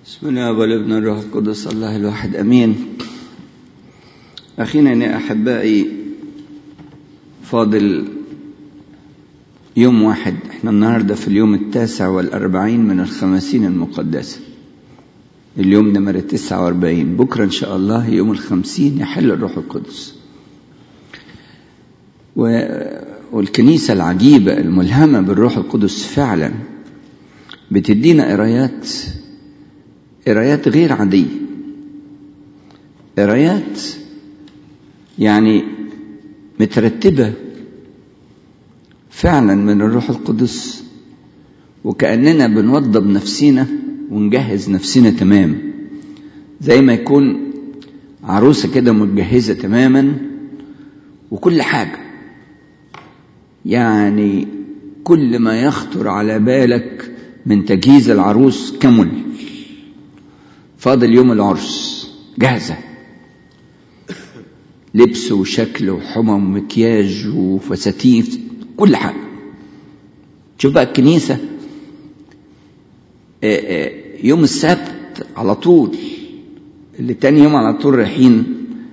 بسم الله والابن الروح القدس الله الواحد امين اخينا يا احبائي فاضل يوم واحد احنا النهارده في اليوم التاسع والاربعين من الخمسين المقدسه اليوم نمرة تسعة واربعين بكرة ان شاء الله يوم الخمسين يحل الروح القدس و... والكنيسة العجيبة الملهمة بالروح القدس فعلا بتدينا قرايات قرايات غير عادية قرايات يعني مترتبة فعلا من الروح القدس وكأننا بنوضب نفسينا ونجهز نفسنا تمام زي ما يكون عروسة كده متجهزة تماما وكل حاجة يعني كل ما يخطر على بالك من تجهيز العروس كمل فاضل يوم العرس جاهزة لبس وشكل وحمم ومكياج وفساتين كل حاجة شوف بقى الكنيسة يوم السبت على طول اللي تاني يوم على طول رايحين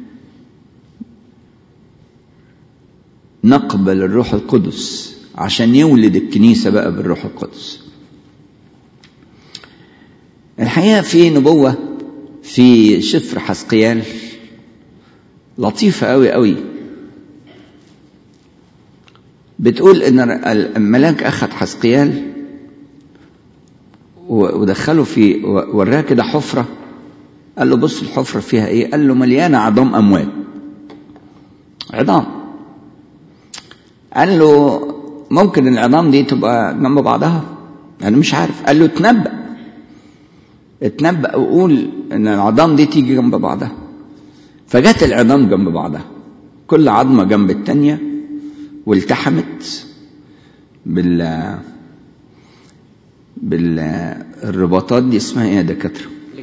نقبل الروح القدس عشان يولد الكنيسة بقى بالروح القدس الحقيقة في نبوة في شفر حسقيال لطيفة أوي أوي بتقول إن الملاك أخذ حسقيال ودخله في وراه كده حفرة قال له بص الحفرة فيها إيه؟ قال له مليانة عظام أموات عظام قال له ممكن العظام دي تبقى جنب بعضها أنا مش عارف قال له تنبأ اتنبأ وقول ان العظام دي تيجي جنب بعضها فجت العظام جنب بعضها كل عظمة جنب التانية والتحمت بال بالرباطات دي اسمها ايه يا دكاترة؟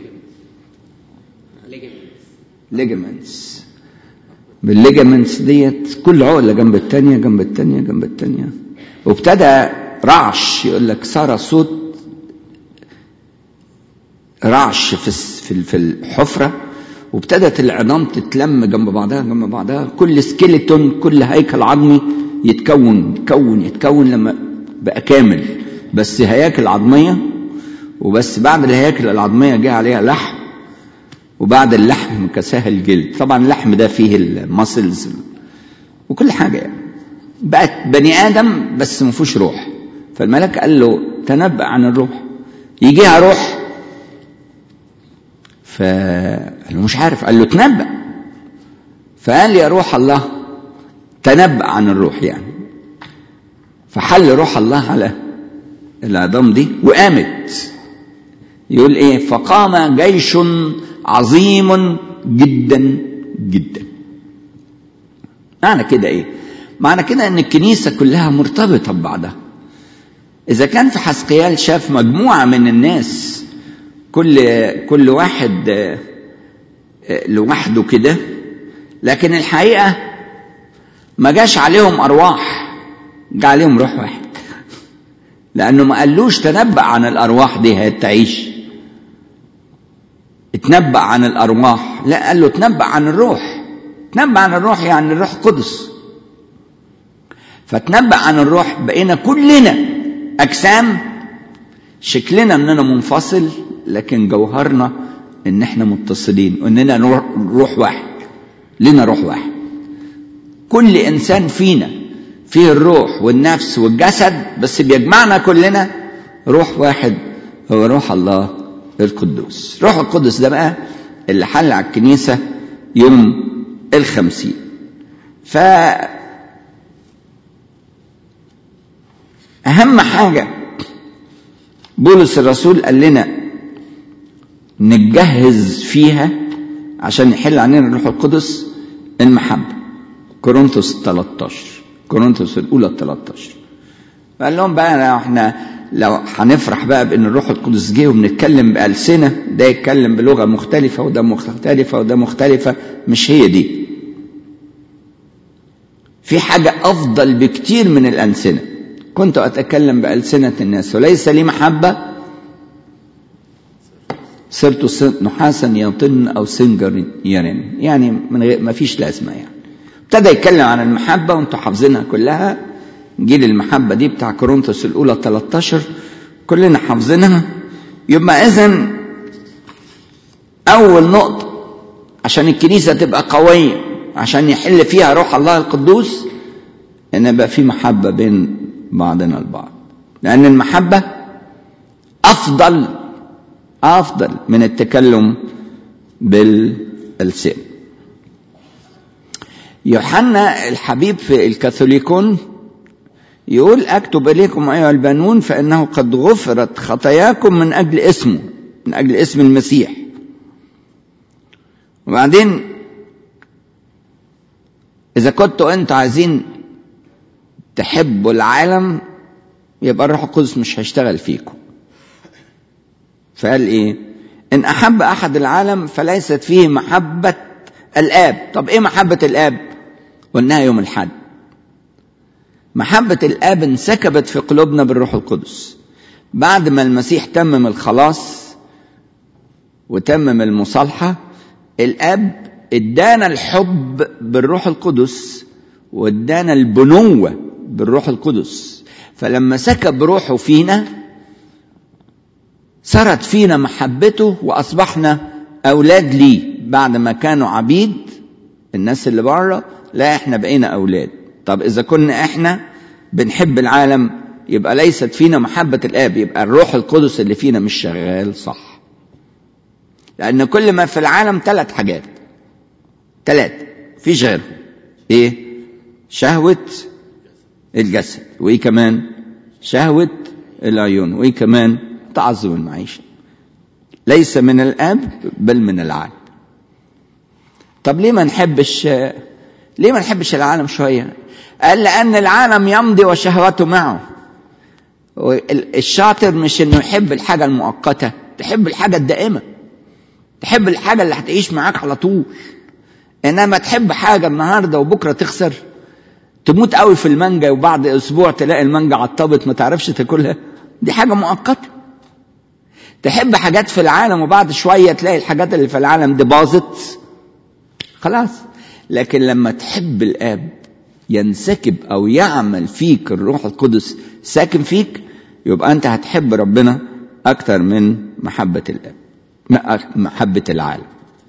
ليجمنتس بالليجمنتس ديت كل عقلة جنب التانية جنب التانية جنب التانية وابتدى رعش يقول لك صار صوت رعش في في الحفرة وابتدت العظام تتلم جنب بعضها جنب بعضها كل سكيلتون كل هيكل عظمي يتكون يتكون يتكون لما بقى كامل بس هياكل عظمية وبس بعد الهياكل العظمية جه عليها لحم وبعد اللحم كساها الجلد طبعا اللحم ده فيه الماسلز وكل حاجة يعني بقت بني آدم بس ما فيهوش روح فالملك قال له تنبأ عن الروح يجيها روح فقال له مش عارف قال له تنبأ فقال يا روح الله تنبأ عن الروح يعني فحل روح الله على العظام دي وقامت يقول ايه فقام جيش عظيم جدا جدا معنى كده ايه معنى كده ان الكنيسة كلها مرتبطة ببعضها اذا كان في حسقيال شاف مجموعة من الناس كل كل واحد لوحده كده لكن الحقيقة ما جاش عليهم أرواح جاء عليهم روح واحد لأنه ما قالوش تنبأ عن الأرواح دي هتعيش اتنبأ عن الأرواح لا قال له تنبأ عن الروح تنبأ عن الروح يعني الروح القدس فتنبأ عن الروح بقينا كلنا أجسام شكلنا اننا منفصل لكن جوهرنا ان احنا متصلين واننا روح واحد لنا روح واحد كل انسان فينا فيه الروح والنفس والجسد بس بيجمعنا كلنا روح واحد هو روح الله القدوس روح القدس ده بقى اللي حل على الكنيسة يوم الخمسين ف أهم حاجة بولس الرسول قال لنا نجهز فيها عشان يحل علينا الروح القدس المحبة كورنثوس 13 كورنثوس الأولى 13 فقال لهم بقى لو احنا لو هنفرح بقى بأن الروح القدس جه وبنتكلم بألسنة ده يتكلم بلغة مختلفة وده مختلفة وده مختلفة مش هي دي في حاجة أفضل بكتير من الألسنة كنت أتكلم بألسنة الناس وليس لي محبة صرت نحاسا يطن او سنجر يرن يعني من غير ما فيش لازمه يعني ابتدى يتكلم عن المحبه وانتم حافظينها كلها جيل المحبه دي بتاع كورنثوس الاولى 13 كلنا حافظينها يبقى اذا اول نقطه عشان الكنيسه تبقى قويه عشان يحل فيها روح الله القدوس ان يبقى في محبه بين بعضنا البعض لان المحبه افضل افضل من التكلم بالالسان يوحنا الحبيب في الكاثوليكون يقول اكتب اليكم ايها البنون فانه قد غفرت خطاياكم من اجل اسمه من اجل اسم المسيح وبعدين اذا كنتوا انتوا عايزين تحبوا العالم يبقى الروح القدس مش هيشتغل فيكم فقال ايه ان احب احد العالم فليست فيه محبه الاب طب ايه محبه الاب قلناها يوم الحد محبه الاب انسكبت في قلوبنا بالروح القدس بعد ما المسيح تمم الخلاص وتمم المصالحه الاب ادانا الحب بالروح القدس وادانا البنوه بالروح القدس فلما سكب روحه فينا سرت فينا محبته واصبحنا اولاد ليه بعد ما كانوا عبيد الناس اللي بره لا احنا بقينا اولاد طب اذا كنا احنا بنحب العالم يبقى ليست فينا محبه الاب يبقى الروح القدس اللي فينا مش شغال صح لان كل ما في العالم ثلاث حاجات ثلاث فيش غيرهم ايه شهوه الجسد وايه كمان شهوه العيون وايه كمان تعظم المعيشة ليس من الآب بل من العالم طب ليه ما نحبش ليه ما نحبش العالم شوية قال لأن العالم يمضي وشهوته معه الشاطر مش انه يحب الحاجة المؤقتة تحب الحاجة الدائمة تحب الحاجة اللي هتعيش معاك على طول انما تحب حاجة النهاردة وبكرة تخسر تموت قوي في المانجا وبعد اسبوع تلاقي المانجا عطبت ما تعرفش تاكلها دي حاجة مؤقتة تحب حاجات في العالم وبعد شوية تلاقي الحاجات اللي في العالم دي باظت خلاص لكن لما تحب الآب ينسكب أو يعمل فيك الروح القدس ساكن فيك يبقى أنت هتحب ربنا أكتر من محبة الآب محبة العالم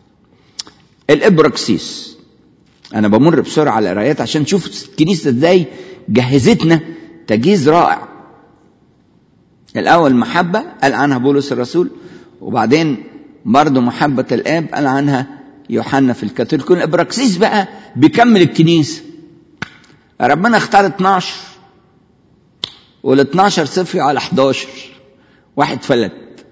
الإبراكسيس أنا بمر بسرعة على القرايات عشان نشوف الكنيسة إزاي جهزتنا تجهيز رائع الأول محبة قال عنها بولس الرسول وبعدين برضه محبة الآب قال عنها يوحنا في الكاثوليكون الإبراكسيس بقى بيكمل الكنيسة ربنا اختار 12 وال 12 صفي على 11 واحد فلت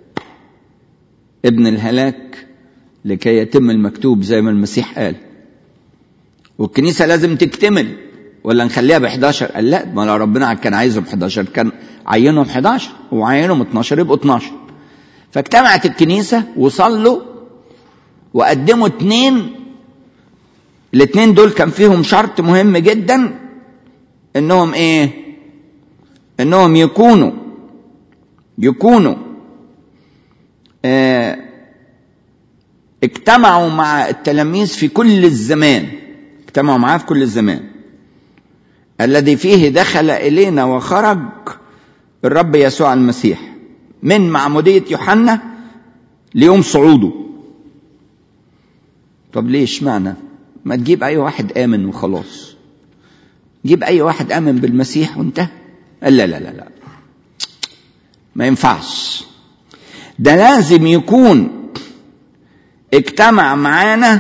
ابن الهلاك لكي يتم المكتوب زي ما المسيح قال والكنيسة لازم تكتمل ولا نخليها ب 11 قال لا ما لو ربنا كان عايزهم 11 كان عينهم 11 وعينهم 12 يبقوا 12 فاجتمعت الكنيسة وصلوا وقدموا اتنين الاتنين دول كان فيهم شرط مهم جدا انهم ايه انهم يكونوا يكونوا اه اجتمعوا مع التلاميذ في كل الزمان اجتمعوا معاه في كل الزمان الذي فيه دخل الينا وخرج الرب يسوع المسيح من معموديه يوحنا ليوم صعوده طب ليه اشمعنى ما تجيب اي واحد امن وخلاص جيب اي واحد امن بالمسيح وانتهى قال لا لا لا لا ما ينفعش ده لازم يكون اجتمع معانا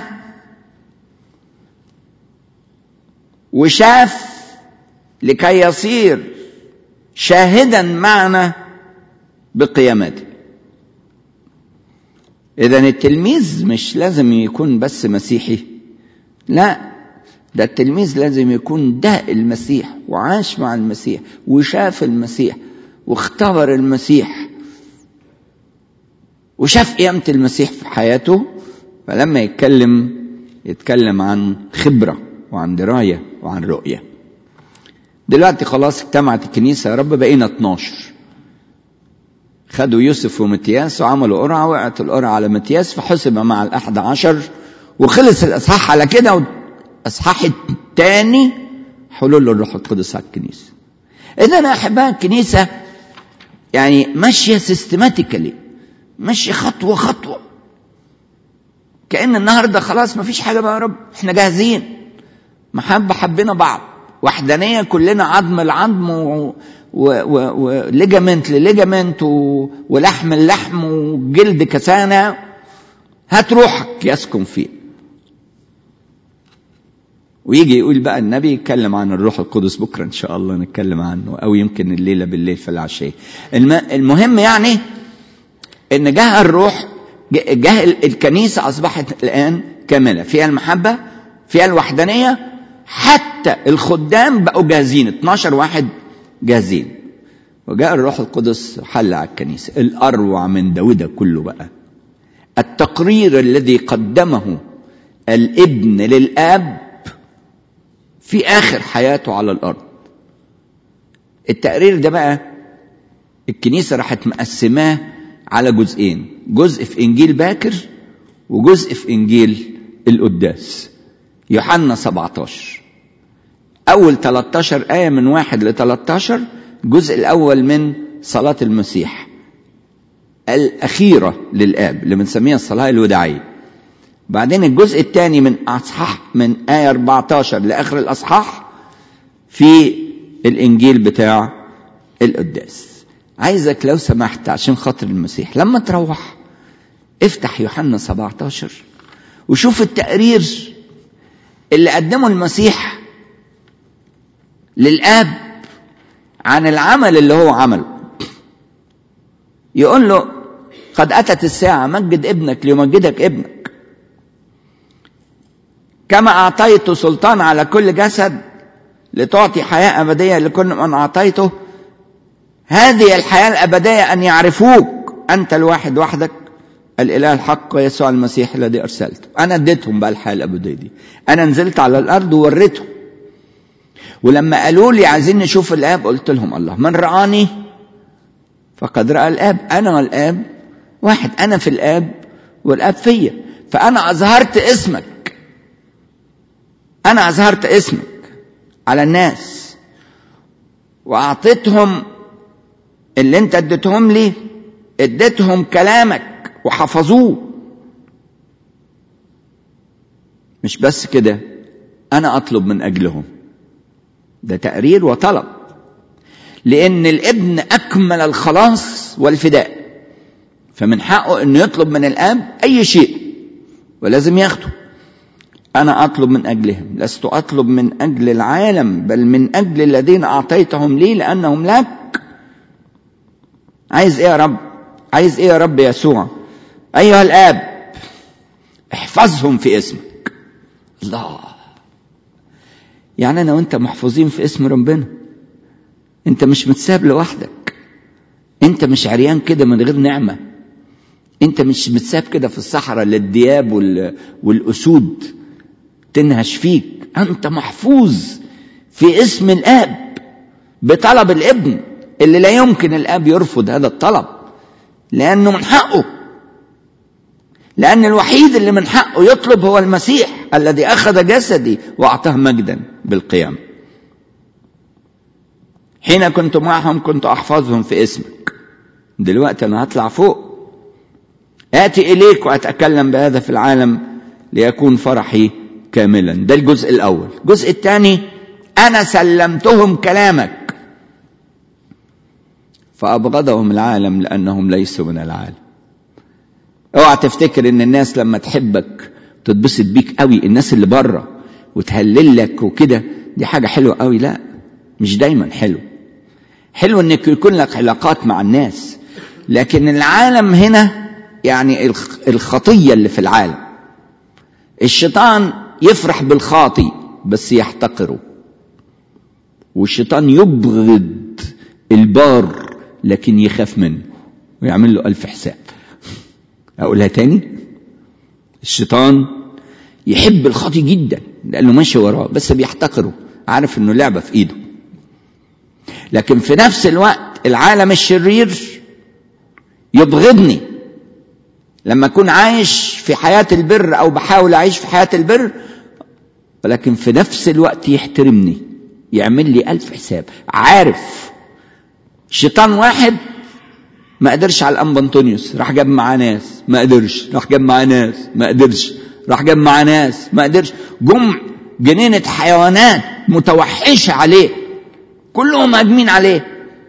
وشاف لكي يصير شاهدا معنا بقيامته اذا التلميذ مش لازم يكون بس مسيحي لا ده التلميذ لازم يكون ده المسيح وعاش مع المسيح وشاف المسيح واختبر المسيح وشاف قيامة المسيح في حياته فلما يتكلم يتكلم عن خبرة وعن دراية وعن رؤية دلوقتي خلاص اجتمعت الكنيسة يا رب بقينا 12 خدوا يوسف ومتياس وعملوا قرعة وقعت القرعة على متياس فحسب مع الأحد عشر وخلص الإصحاح على كده والإصحاح الثاني حلول الروح القدس على الكنيسة إذا أنا أحبها الكنيسة يعني ماشية سيستماتيكالي ماشية خطوة خطوة كأن النهاردة خلاص ما فيش حاجة بقى يا رب احنا جاهزين محبة حبينا بعض وحدانية كلنا عظم العظم وليجامنت لليجامنت ولحم اللحم وجلد كسانة هات روحك يسكن فيه ويجي يقول بقى النبي يتكلم عن الروح القدس بكرة إن شاء الله نتكلم عنه أو يمكن الليلة بالليل في العشية المهم يعني إن جه الروح جه الكنيسة أصبحت الآن كاملة فيها المحبة فيها الوحدانية حتى الخدام بقوا جاهزين 12 واحد جاهزين وجاء الروح القدس حل على الكنيسة الأروع من داود كله بقى التقرير الذي قدمه الابن للآب في آخر حياته على الأرض التقرير ده بقى الكنيسة راحت مقسماه على جزئين جزء في إنجيل باكر وجزء في إنجيل القداس يوحنا 17 أول 13 آية من واحد ل 13 الجزء الأول من صلاة المسيح الأخيرة للآب اللي بنسميها الصلاة الوداعية بعدين الجزء الثاني من أصحاح من آية 14 لآخر الأصحاح في الإنجيل بتاع القداس عايزك لو سمحت عشان خاطر المسيح لما تروح افتح يوحنا 17 وشوف التقرير اللي قدمه المسيح للآب عن العمل اللي هو عمله يقول له قد أتت الساعة مجد ابنك ليمجدك ابنك كما أعطيت سلطان على كل جسد لتعطي حياة أبدية لكل من أعطيته هذه الحياة الأبدية أن يعرفوك أنت الواحد وحدك الإله الحق ويسوع المسيح الذي أرسلته أنا اديتهم بقى الحياة الأبدية دي أنا نزلت على الأرض ووريتهم ولما قالوا لي عايزين نشوف الآب قلت لهم الله من رآني فقد رأى الآب أنا والآب واحد أنا في الآب والآب فيا فأنا أظهرت اسمك أنا أظهرت اسمك على الناس وأعطيتهم اللي أنت اديتهم لي اديتهم كلامك وحفظوه مش بس كده أنا أطلب من أجلهم ده تقرير وطلب لأن الابن أكمل الخلاص والفداء فمن حقه أنه يطلب من الآب أي شيء ولازم ياخده أنا أطلب من أجلهم لست أطلب من أجل العالم بل من أجل الذين أعطيتهم لي لأنهم لك عايز إيه يا رب عايز إيه يا رب يسوع أيها الآب احفظهم في اسمك الله يعني أنا وأنت محفوظين في اسم ربنا أنت مش متساب لوحدك أنت مش عريان كده من غير نعمة أنت مش متساب كده في الصحراء للدياب والأسود تنهش فيك أنت محفوظ في اسم الآب بطلب الابن اللي لا يمكن الآب يرفض هذا الطلب لأنه من حقه لأن الوحيد اللي من حقه يطلب هو المسيح الذي أخذ جسدي وأعطاه مجدا بالقيام حين كنت معهم كنت أحفظهم في اسمك دلوقتي أنا هطلع فوق آتي إليك وأتكلم بهذا في العالم ليكون فرحي كاملا ده الجزء الأول الجزء الثاني أنا سلمتهم كلامك فأبغضهم العالم لأنهم ليسوا من العالم اوعى تفتكر ان الناس لما تحبك تتبسط بيك قوي الناس اللي بره وتهلل لك وكده دي حاجة حلوة قوي لا مش دايما حلو حلو انك يكون لك علاقات مع الناس لكن العالم هنا يعني الخطية اللي في العالم الشيطان يفرح بالخاطي بس يحتقره والشيطان يبغض البار لكن يخاف منه ويعمل له ألف حساب أقولها تاني الشيطان يحب الخاطي جدا لأنه ماشي وراه بس بيحتقره عارف إنه لعبة في إيده لكن في نفس الوقت العالم الشرير يبغضني لما اكون عايش في حياه البر او بحاول اعيش في حياه البر ولكن في نفس الوقت يحترمني يعمل لي ألف حساب عارف شيطان واحد ما قدرش على الأنبا أنطونيوس راح جاب معاه ناس ما قدرش راح جاب معاه ناس ما قدرش راح جاب معاه ناس ما قدرش جم جنينة حيوانات متوحشة عليه كلهم هاجمين عليه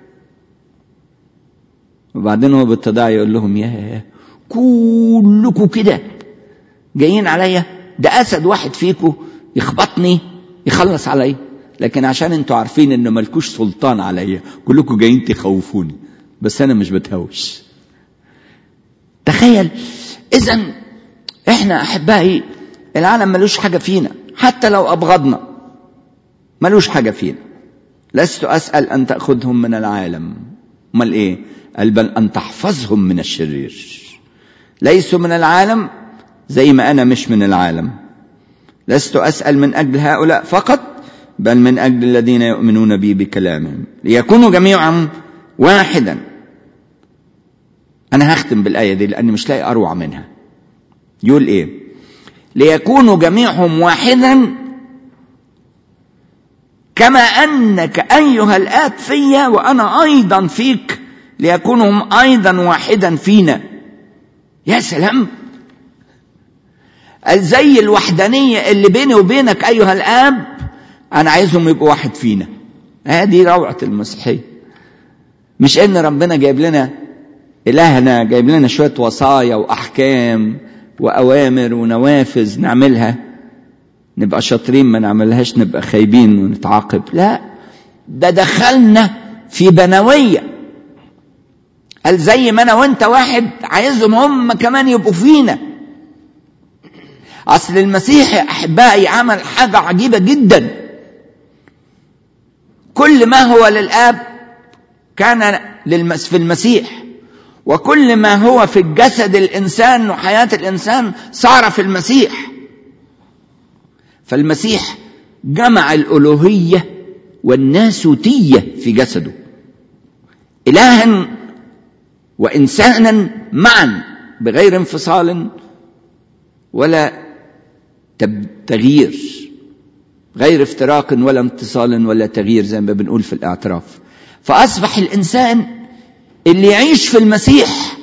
وبعدين هو بالتداعي يقول لهم يا كلكم كده جايين عليا ده اسد واحد فيكم يخبطني يخلص عليا لكن عشان انتوا عارفين ان ملكوش سلطان عليا كلكم جايين تخوفوني بس انا مش بتهوش تخيل اذا احنا احبائي العالم ملوش حاجه فينا حتى لو ابغضنا ملوش حاجه فينا لست اسال ان تاخذهم من العالم امال ايه قال بل ان تحفظهم من الشرير ليسوا من العالم زي ما انا مش من العالم لست اسال من اجل هؤلاء فقط بل من اجل الذين يؤمنون بي بكلامهم ليكونوا جميعا واحدا انا هختم بالايه دي لاني مش لاقي اروع منها يقول ايه ليكونوا جميعهم واحدا كما انك ايها الاب فيا وانا ايضا فيك ليكونوا هم ايضا واحدا فينا يا سلام زي الوحدانيه اللي بيني وبينك ايها الاب انا عايزهم يبقوا واحد فينا هذه روعه المسيحيه مش ان ربنا جايب لنا الهنا جايب لنا شويه وصايا واحكام واوامر ونوافذ نعملها نبقى شاطرين ما نعملهاش نبقى خايبين ونتعاقب لا ده دخلنا في بنويه قال زي ما انا وانت واحد عايزهم هم كمان يبقوا فينا اصل المسيح يا احبائي عمل حاجه عجيبه جدا كل ما هو للاب كان للمس في المسيح وكل ما هو في الجسد الانسان وحياه الانسان صار في المسيح فالمسيح جمع الالوهيه والناسوتيه في جسده الها وانسانا معا بغير انفصال ولا تغيير غير افتراق ولا انفصال ولا تغيير زي ما بنقول في الاعتراف فاصبح الانسان اللي يعيش في المسيح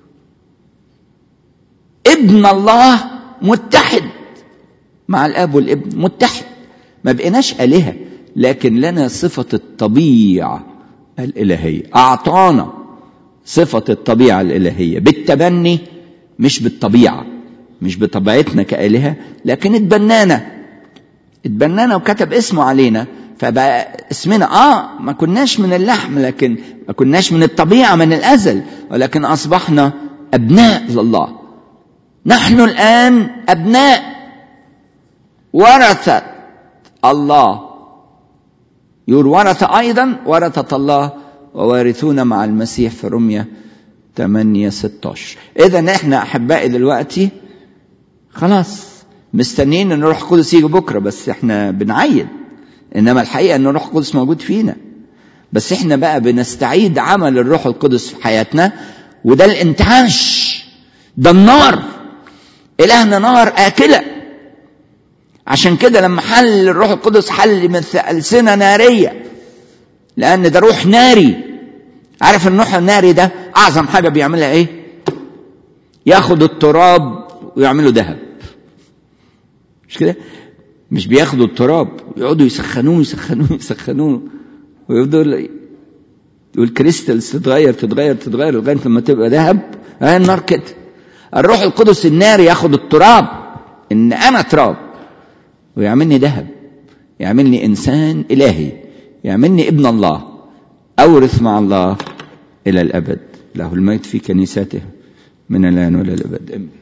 ابن الله متحد مع الاب والابن متحد ما بقيناش الهه لكن لنا صفه الطبيعه الالهيه اعطانا صفه الطبيعه الالهيه بالتبني مش بالطبيعه مش بطبيعتنا كالهه لكن اتبنانا اتبنانا وكتب اسمه علينا فبقى اسمنا اه ما كناش من اللحم لكن ما كناش من الطبيعه من الازل ولكن اصبحنا ابناء لله نحن الان ابناء ورثه الله يقول ورثه ايضا ورثه الله ووارثون مع المسيح في رميه 8 16 اذا احنا احبائي دلوقتي خلاص مستنيين ان الروح القدس يجي بكره بس احنا بنعيد انما الحقيقه ان الروح القدس موجود فينا بس احنا بقى بنستعيد عمل الروح القدس في حياتنا وده الانتعاش ده النار الهنا نار اكله عشان كده لما حل الروح القدس حل من ألسنة نارية لأن ده روح ناري عارف الروح الناري ده أعظم حاجة بيعملها إيه؟ ياخد التراب ويعمله ذهب مش كده؟ مش بياخدوا التراب يقعدوا يسخنوه يسخنوه يسخنوه ويفضل يقول كريستالز تتغير تتغير تتغير لغايه لما تبقى ذهب اه النار كده الروح القدس النار ياخد التراب ان انا تراب ويعملني ذهب يعملني انسان الهي يعملني ابن الله اورث مع الله الى الابد له الميت في كنيسته من الان والى الابد امين